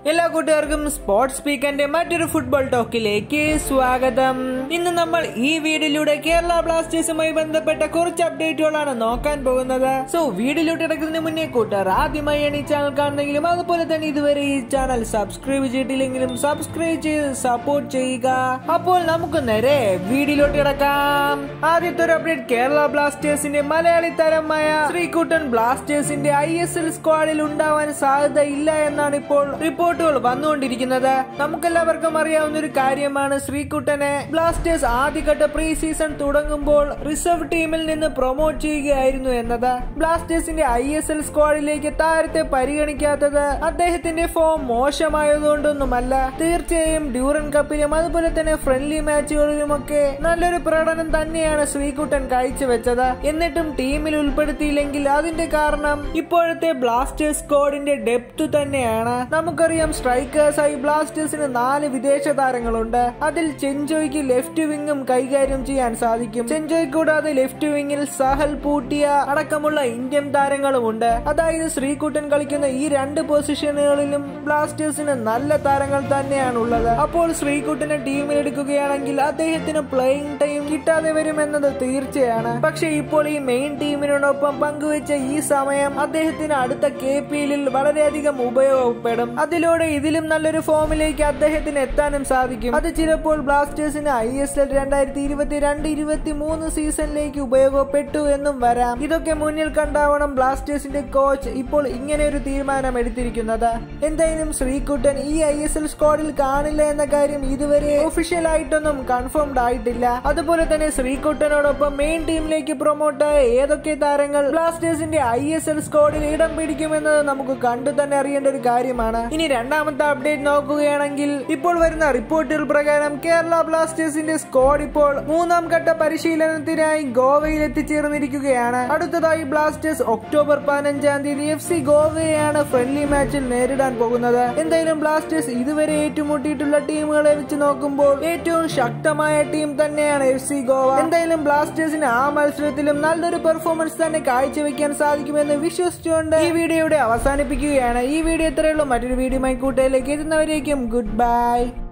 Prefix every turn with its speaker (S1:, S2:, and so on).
S1: എല്ലാ കൂട്ടുകാർക്കും സ്പോർട്സ് സ്പീക്കറിന്റെ മറ്റൊരു ഫുട്ബോൾ ടോക്കിലേക്ക് സ്വാഗതം ഇന്ന് നമ്മൾ ഈ വീഡിയോയിലൂടെ കേരള ബ്ലാസ്റ്റേഴ്സുമായി ബന്ധപ്പെട്ട കുറച്ച് അപ്ഡേറ്റുകളാണ് നോക്കാൻ പോകുന്നത് സോ വീഡിയോയിലോട്ട് ഇടക്കുന്നതിന് മുന്നേ കൂട്ടുകാർ ആദ്യമായാണ് ഈ ചാനൽ കാണുന്നെങ്കിലും അതുപോലെ തന്നെ ഇതുവരെ ഈ ചാനൽ സബ്സ്ക്രൈബ് ചെയ്തിട്ടില്ലെങ്കിലും സബ്സ്ക്രൈബ് ചെയ്ത് സപ്പോർട്ട് ചെയ്യുക അപ്പോൾ നമുക്ക് നേരെ വീഡിയോയിലോട്ട് കിടക്കാം ആദ്യത്തെ ഒരു അപ്ഡേറ്റ് കേരള ബ്ലാസ്റ്റേഴ്സിന്റെ മലയാളി താരമായ ശ്രീകുട്ടൻ ബ്ലാസ്റ്റേഴ്സിന്റെ ഐ എസ് എൽ സ്ക്വാഡിൽ ഉണ്ടാവാൻ സാധ്യത ഇല്ല എന്നാണ് ഇപ്പോൾ റിപ്പോർട്ടുകൾ വന്നുകൊണ്ടിരിക്കുന്നത് നമുക്കെല്ലാവർക്കും അറിയാവുന്ന ഒരു കാര്യമാണ് ശ്രീകുട്ടനെ ബ്ലാസ്റ്റേഴ്സ് ആദ്യഘട്ട പ്രീ സീസൺ തുടങ്ങുമ്പോൾ റിസർവ് ടീമിൽ നിന്ന് പ്രൊമോട്ട് ചെയ്യുകയായിരുന്നു എന്നത് ബ്ലാസ്റ്റേഴ്സിന്റെ ഐ എസ് എൽ സ്ക്വാഡിലേക്ക് താരത്തെ പരിഗണിക്കാത്തത് അദ്ദേഹത്തിന്റെ ഫോം മോശമായതുകൊണ്ടൊന്നുമല്ല തീർച്ചയായും ഡ്യൂറൻ കപ്പിലും അതുപോലെ തന്നെ ഫ്രണ്ട്ലി മാച്ചുകളിലുമൊക്കെ നല്ലൊരു പ്രകടനം തന്നെയാണ് ശ്രീകുട്ടൻ കാഴ്ചവെച്ചത് എന്നിട്ടും ടീമിൽ ഉൾപ്പെടുത്തിയില്ലെങ്കിൽ അതിന്റെ കാരണം ഇപ്പോഴത്തെ ബ്ലാസ്റ്റേഴ്സ് സ്ക്വാഡിന്റെ ഡെപ്ത് തന്നെയാണ് നമുക്കറിയാം സ്ട്രൈക്കേഴ്സായി ബ്ലാസ്റ്റേഴ്സിന് നാല് വിദേശ താരങ്ങളുണ്ട് അതിൽ ചെഞ്ചോയ്ക്ക് ലെഫ്റ്റ് വിങ്ങും കൈകാര്യം ചെയ്യാൻ സാധിക്കും ചെഞ്ചോയ് കൂടാതെ ലെഫ്റ്റ് വിങ്ങിൽ സഹൽ പൂട്ടിയ അടക്കമുള്ള ഇന്ത്യൻ താരങ്ങളുമുണ്ട് അതായത് ശ്രീകുട്ടൻ കളിക്കുന്ന ഈ രണ്ട് പൊസിഷനുകളിലും ബ്ലാസ്റ്റേഴ്സിന് നല്ല താരങ്ങൾ തന്നെയാണ് ഉള്ളത് അപ്പോൾ ശ്രീകുട്ടനെ ടീമിൽ എടുക്കുകയാണെങ്കിൽ അദ്ദേഹത്തിന് പ്ലേയിങ് ടൈം കിട്ടാതെ വരുമെന്നത് തീർച്ചയാണ് പക്ഷെ ഇപ്പോൾ ഈ മെയിൻ ടീമിനോടൊപ്പം പങ്കുവെച്ച ഈ സമയം അദ്ദേഹത്തിന് അടുത്ത കെ പി എല്ലിൽ വളരെയധികം ഉപയോഗപ്പെടും അതിലൂടെ ഇതിലും നല്ലൊരു ഫോമിലേക്ക് അദ്ദേഹത്തിന് എത്താനും സാധിക്കും അത് ചിലപ്പോൾ ബ്ലാസ്റ്റേഴ്സിന് ഐ എസ് എൽ രണ്ടായിരത്തി ഇരുപത്തി രണ്ട് ഇരുപത്തി മൂന്ന് സീസണിലേക്ക് ഉപയോഗപ്പെട്ടു എന്നും വരാം ഇതൊക്കെ മുന്നിൽ കണ്ടാവണം ബ്ലാസ്റ്റേഴ്സിന്റെ കോച്ച് ഇപ്പോൾ ഇങ്ങനെ ഒരു തീരുമാനം എടുത്തിരിക്കുന്നത് എന്തായാലും ശ്രീകുട്ടൻ ഈ ഐ എസ് എൽ സ്ക്വാഡിൽ കാണില്ല എന്ന കാര്യം ഇതുവരെ ഒഫീഷ്യൽ ആയിട്ടൊന്നും കൺഫേംഡ് ആയിട്ടില്ല അതുപോലെ തന്നെ ശ്രീകുട്ടനോടൊപ്പം മെയിൻ ടീമിലേക്ക് പ്രൊമോട്ടായ ഏതൊക്കെ താരങ്ങൾ ബ്ലാസ്റ്റേഴ്സിന്റെ ഐ എസ് എൽ സ്ക്വാഡിൽ ഇടം പിടിക്കുമെന്നത് നമുക്ക് കണ്ടു തന്നെ അറിയേണ്ട ഒരു കാര്യമാണ് ഇനി രണ്ടാമത്തെ അപ്ഡേറ്റ് നോക്കുകയാണെങ്കിൽ ഇപ്പോൾ വരുന്ന റിപ്പോർട്ടുകൾ പ്രകാരം കേരള ബ്ലാസ്റ്റേഴ്സിന്റെ സ്ക്വാഡ് ഇപ്പോൾ മൂന്നാം ഘട്ട പരിശീലനത്തിനായി ഗോവയിൽ എത്തിച്ചേർന്നിരിക്കുകയാണ് അടുത്തതായി ബ്ലാസ്റ്റേഴ്സ് ഒക്ടോബർ പതിനഞ്ചാം തീയതി എഫ് സി ഗോവയെയാണ് ഫ്രണ്ട്ലി മാച്ചിൽ നേരിടാൻ പോകുന്നത് എന്തായാലും ബ്ലാസ്റ്റേഴ്സ് ഇതുവരെ ഏറ്റുമുട്ടിയിട്ടുള്ള ടീമുകളെ വെച്ച് നോക്കുമ്പോൾ ഏറ്റവും ശക്തമായ ടീം തന്നെയാണ് എഫ് സി ഗോവ എന്തായാലും ബ്ലാസ്റ്റേഴ്സിന് ആ മത്സരത്തിലും നല്ലൊരു പെർഫോമൻസ് തന്നെ കാഴ്ചവെക്കാൻ സാധിക്കുമെന്ന് വിശ്വസിച്ചുകൊണ്ട് ഈ വീഡിയോയുടെ അവസാനിപ്പിക്കുകയാണ് ഈ വീഡിയോ ഇത്രയുള്ളൂ മറ്റൊരു വീഡിയോയുമായി കൂട്ടയിലേക്ക് എത്തുന്നവരേക്കും ഗുഡ് ബൈ